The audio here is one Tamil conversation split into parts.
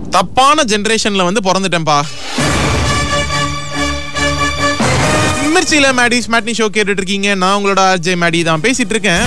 தப்பான ஜெனரேஷன்ல வந்து பிறந்துட்டேன்பா மிர்ச்சியில மேடிஸ் மேட்னி ஷோ கேட்டுட்டு இருக்கீங்க நான் உங்களோட ஆர்ஜே மேடி தான் பேசிட்டு இருக்கேன்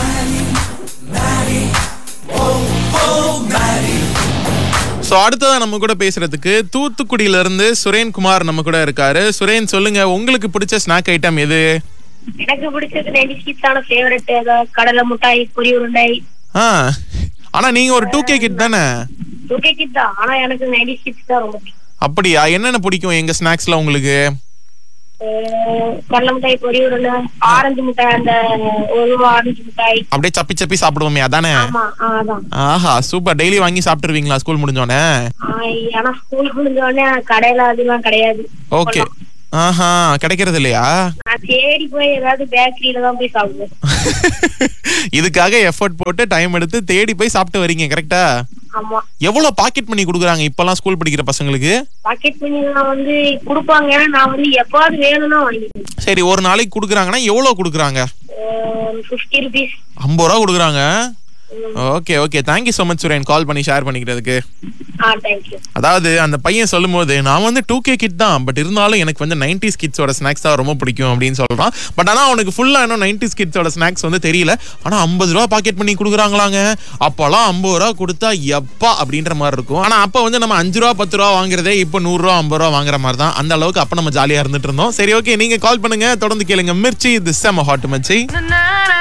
ஸோ அடுத்ததா நம்ம கூட பேசுறதுக்கு தூத்துக்குடியில இருந்து சுரேன் குமார் நம்ம கூட இருக்காரு சுரேன் சொல்லுங்க உங்களுக்கு பிடிச்ச ஸ்நாக் ஐட்டம் எது எனக்கு பிடிச்சது நைன்டி ஸ்கிட்ஸான ஃபேவரட் கடலை மிட்டாய் பொரி உருண்டை ஆ ஆனா நீங்க ஒரு டூ கே கிட் தானே ஓகே கிட் தான் ஆனா எனக்கு நைன்டி ஸ்கிட்ஸ் தான் ரொம்ப பிடிக்கும் அப்படியா என்னென்ன பிடிக்கும் எங்க ஸ்நாக்ஸ்ல உங்களுக்கு அஹ் கடலை மிட்டாய் பொரி உருண்டை ஆரஞ்சு மிட்டாய் அந்த ஒரு ரூபா ஆரஞ்சு மிட்டாய் அப்படியே சப்பி சப்பி சாப்பிடுவோமே அதானே ஆமா ஆ, அதான் ஆஹா சூப்பர் டெய்லி வாங்கி சாப்பிட்டுருவீங்களா ஸ்கூல் முடிஞ்சோடனே ஆஹ் ஆனா ஸ்கூல் முடிஞ்ச உடனே கடையில அதெல்லாம் கிடையாது ஓகே ஆஹா கிடைக்கிறது இல்லையா நான் தேடி போய் ஏதாவது பேக்கரியில தான் போய் சாப்பிடுவேன் இதுக்காக எஃபர்ட் போட்டு டைம் எடுத்து தேடி போய் சாப்பிட்டு வரீங்க கரெக்டா ஆமா எவ்வளவு பாக்கெட் பண்ணி கொடுக்குறாங்க இப்பெல்லாம் ஸ்கூல் படிக்கிற பசங்களுக்கு பாக்கெட் பண்ணி நான் வந்து கொடுப்பாங்க ஏன்னா நான் வந்து எப்பாவது வேணும்னா வாங்கிப்பேன் சரி ஒரு நாளைக்கு கொடுக்குறாங்கன்னா எவ்வளவு கொடுக்குறாங்க ஃபிஃப்டி ருபீஸ் ஐம்பது ரூபா கொடுக்குறாங்க okay okay thank you so much Suren call பண்ணி ஷேர் பண்ணிக்கிறதுக்கு ஆ தேங்க்யூ அதாவது அந்த பையன் சொல்லும்போது நான் வந்து டூ கே கிட் தான் பட் இருந்தாலும் எனக்கு வந்து நைன்டிஸ் கிட்ஸோட ஸ்நாக்ஸ் தான் ரொம்ப பிடிக்கும் அப்படின்னு சொல்றான் பட் ஆனால் அவனுக்கு ஃபுல்லாக இன்னும் நைன்டிஸ் கிட்ஸோட ஸ்நாக்ஸ் வந்து தெரியல ஆனால் ஐம்பது ரூபா பாக்கெட் பண்ணி கொடுக்குறாங்களாங்க அப்போல்லாம் ஐம்பது ரூபா கொடுத்தா எப்பா அப்படின்ற மாதிரி இருக்கும் ஆனால் அப்போ வந்து நம்ம அஞ்சு ரூபா பத்து ரூபா வாங்குறதே இப்போ நூறுரூவா ஐம்பது ரூபா வாங்குற மாதிரி தான் அந்த அளவுக்கு அப்போ நம்ம ஜாலியாக இருந்துட்டு இருந்தோம் சரி ஓகே நீங்கள் கால் பண்ணுங்க தொடர்ந்து கேளுங்க மிர்ச்சி இது செம ஹாட் மச்சி na na na